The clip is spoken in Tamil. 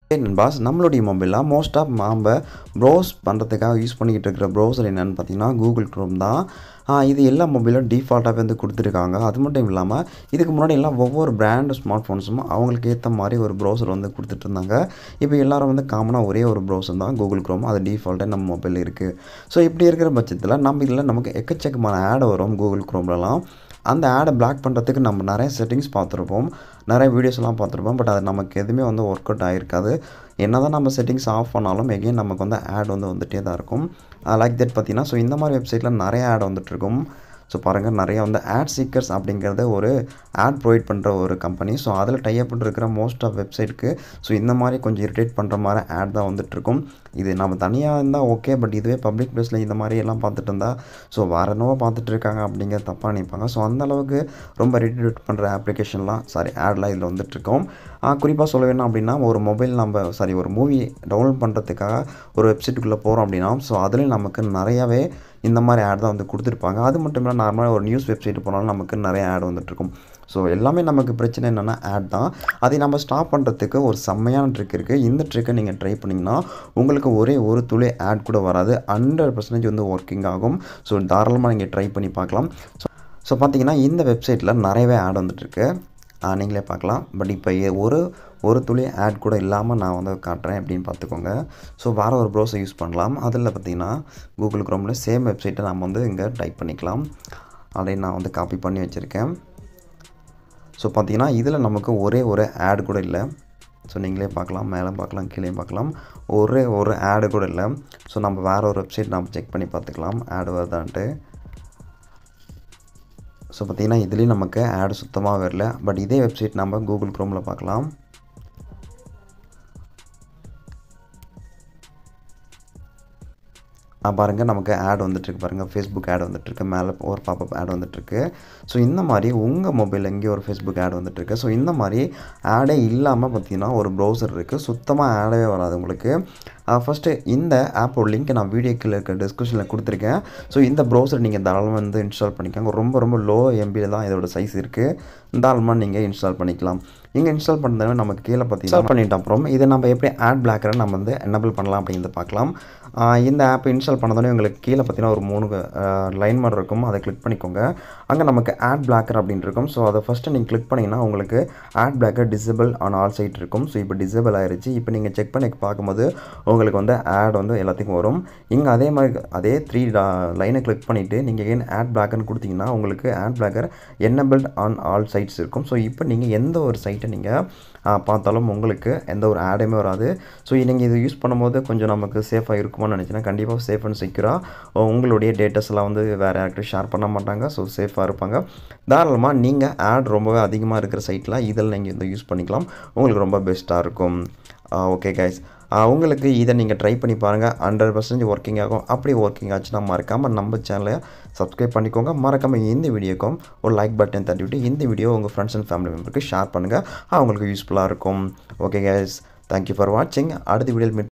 பாஸ் நம்மளுடைய மொபைலில் மோஸ்ட் ஆஃப் நாம் ப்ரௌஸ் பண்ணுறதுக்காக யூஸ் பண்ணிக்கிட்டு இருக்கிற ப்ரௌசர் என்னென்னு பார்த்தீங்கன்னா கூகுள் க்ரோம் தான் ஆ, இது எல்லா மொபைலும் டிஃபால்ட்டாகவே வந்து கொடுத்துருக்காங்க அது மட்டும் இல்லாமல் இதுக்கு முன்னாடி எல்லாம் ஒவ்வொரு பிராண்ட் ஸ்மார்ட் ஃபோன்ஸும் அவங்களுக்கு ஏற்ற மாதிரி ஒரு ப்ரௌசர் வந்து கொடுத்துட்டு இருந்தாங்க இப்போ எல்லாரும் வந்து காமனாக ஒரே ஒரு ப்ரௌசர் தான் கூகுள் க்ரோம் அது டிஃபால்ட்டாக நம்ம மொபைல் இருக்குது ஸோ இப்படி இருக்கிற பட்சத்தில் நம்ம இதில் நமக்கு எக்கச்சக்கமான ஆட் வரும் கூகுள் க்ரோம்லலாம் அந்த ஆடை பிளாக் பண்ணுறதுக்கு நம்ம நிறைய செட்டிங்ஸ் பார்த்துருப்போம் நிறைய வீடியோஸ்லாம் பார்த்துருப்போம் பட் அது நமக்கு எதுவுமே வந்து ஒர்க் அவுட் ஆகிருக்காது என்ன தான் நம்ம செட்டிங்ஸ் ஆஃப் பண்ணாலும் எகெயின் நமக்கு வந்து ஆட் வந்து வந்துகிட்டே தான் இருக்கும் லைக் தட் பார்த்தீங்கன்னா ஸோ இந்த மாதிரி வெப்சைட்டில் நிறைய ஆட் வந்துட்டுருக்கும் ஸோ பாருங்கள் நிறைய வந்து ஆட் சீக்கர்ஸ் அப்படிங்கிறது ஒரு ஆட் ப்ரொவைட் பண்ணுற ஒரு கம்பெனி ஸோ அதில் டைப் இருக்கிற மோஸ்ட் ஆஃப் வெப்சைட்டுக்கு ஸோ இந்த மாதிரி கொஞ்சம் இரிட்டேட் பண்ணுற மாதிரி ஆட் தான் வந்துட்டுருக்கும் இது நம்ம தனியாக இருந்தால் ஓகே பட் இதுவே பப்ளிக் ப்ளேஸில் இந்த மாதிரி எல்லாம் பார்த்துட்டு இருந்தால் ஸோ வேறு என்னவோ பார்த்துட்டு இருக்காங்க அப்படிங்கிற தப்பாக நினைப்பாங்க ஸோ அந்த அளவுக்கு ரொம்ப இரிட்டேட் பண்ணுற அப்ளிகேஷன்லாம் சாரி ஆட்லாம் இதில் வந்துட்டுருக்கோம் குறிப்பாக சொல்ல வேணும் அப்படின்னா ஒரு மொபைல் நம்ம சாரி ஒரு மூவி டவுன்லோட் பண்ணுறதுக்காக ஒரு வெப்சைட்டுக்குள்ளே போகிறோம் அப்படின்னா ஸோ அதுலேயும் நமக்கு நிறையாவே இந்த மாதிரி ஆட் தான் வந்து கொடுத்துருப்பாங்க அது மட்டும் இல்லாமல் நார்மலாக ஒரு நியூஸ் வெப்சைட் போனாலும் நமக்கு நிறைய ஆட் வந்துட்டுருக்கும் ஸோ எல்லாமே நமக்கு பிரச்சனை என்னென்னா ஆட் தான் அதை நம்ம ஸ்டாப் பண்ணுறதுக்கு ஒரு செம்மையான ட்ரிக் இருக்குது இந்த ட்ரிக்கை நீங்கள் ட்ரை பண்ணிங்கன்னா உங்களுக்கு ஒரே ஒரு துளி ஆட் கூட வராது ஹண்ட்ரட் பர்சன்டேஜ் வந்து ஒர்க்கிங் ஆகும் ஸோ தாராளமாக நீங்கள் ட்ரை பண்ணி பார்க்கலாம் ஸோ ஸோ பார்த்தீங்கன்னா இந்த வெப்சைட்டில் நிறையவே ஆட் வந்துட்டுருக்கு நீங்களே பார்க்கலாம் பட் இப்போ ஒரு ஒரு துளி ஆட் கூட இல்லாமல் நான் வந்து காட்டுறேன் அப்படின்னு பார்த்துக்கோங்க ஸோ வேறு ஒரு ப்ரௌசர் யூஸ் பண்ணலாம் அதில் பார்த்தீங்கன்னா கூகுள் க்ரோமில் சேம் வெப்சைட்டை நம்ம வந்து இங்கே டைப் பண்ணிக்கலாம் ஆல்ரெடி நான் வந்து காப்பி பண்ணி வச்சுருக்கேன் ஸோ பார்த்தீங்கன்னா இதில் நமக்கு ஒரே ஒரு ஆட் கூட இல்லை ஸோ நீங்களே பார்க்கலாம் மேலே பார்க்கலாம் கீழே பார்க்கலாம் ஒரே ஒரு ஆடு கூட இல்லை ஸோ நம்ம வேறு ஒரு வெப்சைட் நம்ம செக் பண்ணி பார்த்துக்கலாம் ஆடு வருதான்ட்டு ஸோ பார்த்தீங்கன்னா இதுலேயும் நமக்கு ஆடு சுத்தமாக வரல பட் இதே வெப்சைட் நம்ம கூகுள் க்ரோமில் பார்க்கலாம் பாருங்கள் நமக்கு ஆட் வந்துட்டுருக்கு பாருங்கள் ஃபேஸ்புக் ஆட் வந்துட்டுருக்கு மேலே ஒரு பாப்பப் ஆட் வந்துட்டுருக்கு ஸோ இந்த மாதிரி உங்கள் மொபைலில் எங்கேயோ ஒரு ஃபேஸ்புக் ஆட் வந்துட்டுருக்கு ஸோ இந்த மாதிரி ஆடே இல்லாமல் பார்த்தீங்கன்னா ஒரு ப்ரௌசர் இருக்குது சுத்தமாக ஆடே வராது உங்களுக்கு ஃபஸ்ட்டு இந்த ஆப்போட லிங்க் நான் வீடியோ கீழே இருக்க டிஸ்கிரிப்ஷனில் கொடுத்துருக்கேன் ஸோ இந்த ப்ரௌசர் நீங்கள் தாராளமாக வந்து இன்ஸ்டால் பண்ணிக்கோங்க ரொம்ப ரொம்ப லோ எம்பியில் தான் இதோட சைஸ் இருக்குது தாராளமாக நீங்கள் இன்ஸ்டால் பண்ணிக்கலாம் இங்கே இன்ஸ்டால் பண்ணுறது நமக்கு கீழே பார்த்தீங்கன்னா பண்ணிட்டு அப்புறம் இதை நம்ம எப்படி ஆட் பிளாக்கரை நம்ம வந்து என்னபிள் பண்ணலாம் அப்படிங்கிறத பார்க்கலாம் இந்த ஆப் இன்ஸ்டால் பண்ணதோடனே உங்களுக்கு கீழே பார்த்தீங்கன்னா ஒரு மூணு லைன் மாதிரி இருக்கும் அதை கிளிக் பண்ணிக்கோங்க அங்கே நமக்கு ஆட் பிளாக்கர் அப்படின்னு இருக்கும் ஸோ அதை ஃபஸ்ட்டு நீங்கள் கிளிக் பண்ணிங்கன்னா உங்களுக்கு ad blocker disable on all site இருக்கும் ஸோ இப்போ டிசபிள் ஆயிடுச்சு இப்போ நீங்கள் செக் பண்ணி பார்க்கும்போது உங்களுக்கு வந்து ஆட் வந்து எல்லாத்துக்கும் வரும் இங்கே அதே மாதிரி அதே த்ரீ லைனை கிளிக் பண்ணிவிட்டு நீங்கள் ஏன் ஆட் பிளாக்கர்னு கொடுத்தீங்கன்னா உங்களுக்கு ad blocker enabled on all sites இருக்கும் ஸோ இப்போ நீங்கள் எந்த ஒரு சைட்டை நீங்கள் பார்த்தாலும் உங்களுக்கு எந்த ஒரு ஆடுமே வராது ஸோ நீங்கள் இது யூஸ் பண்ணும்போது கொஞ்சம் நமக்கு சேஃபாக இருக்குமான்னு நினச்சினா கண்டிப்பாக சேஃப் அண்ட் செக்யூராக உங்களுடைய டேட்டாஸ்லாம் வந்து வேறு யார்கிட்டையும் ஷேர் பண்ண மாட்டாங்க ஸோ சேஃபாக இருப்பாங்க தாராளமாக நீங்கள் ஆட் ரொம்பவே அதிகமாக இருக்கிற சைட்டில் இதில் நீங்கள் வந்து யூஸ் பண்ணிக்கலாம் உங்களுக்கு ரொம்ப பெஸ்ட்டாக இருக்கும் ஓகே கைஸ் உங்களுக்கு இதை நீங்கள் ட்ரை பண்ணி பாருங்கள் ஹண்ட்ரட் பர்சன்டேஜ் ஒர்க்கிங் ஆகும் அப்படி ஒர்க்கிங் ஆச்சுன்னா மறக்காமல் நம்ம சேனலை சப்ஸ்கிரைப் பண்ணிக்கோங்க மறக்காமல் இந்த வீடியோக்கும் ஒரு லைக் பட்டன் தட்டிவிட்டு இந்த வீடியோ உங்கள் ஃப்ரெண்ட்ஸ் அண்ட் ஃபேமிலி மெம்பருக்கு ஷேர் பண்ணுங்கள் அவங்களுக்கு யூஸ்ஃபுல்லாக இருக்கும் ஓகே கேஸ் தேங்க்யூ ஃபார் வாட்சிங் அடுத்த வீடியோவில் மீட்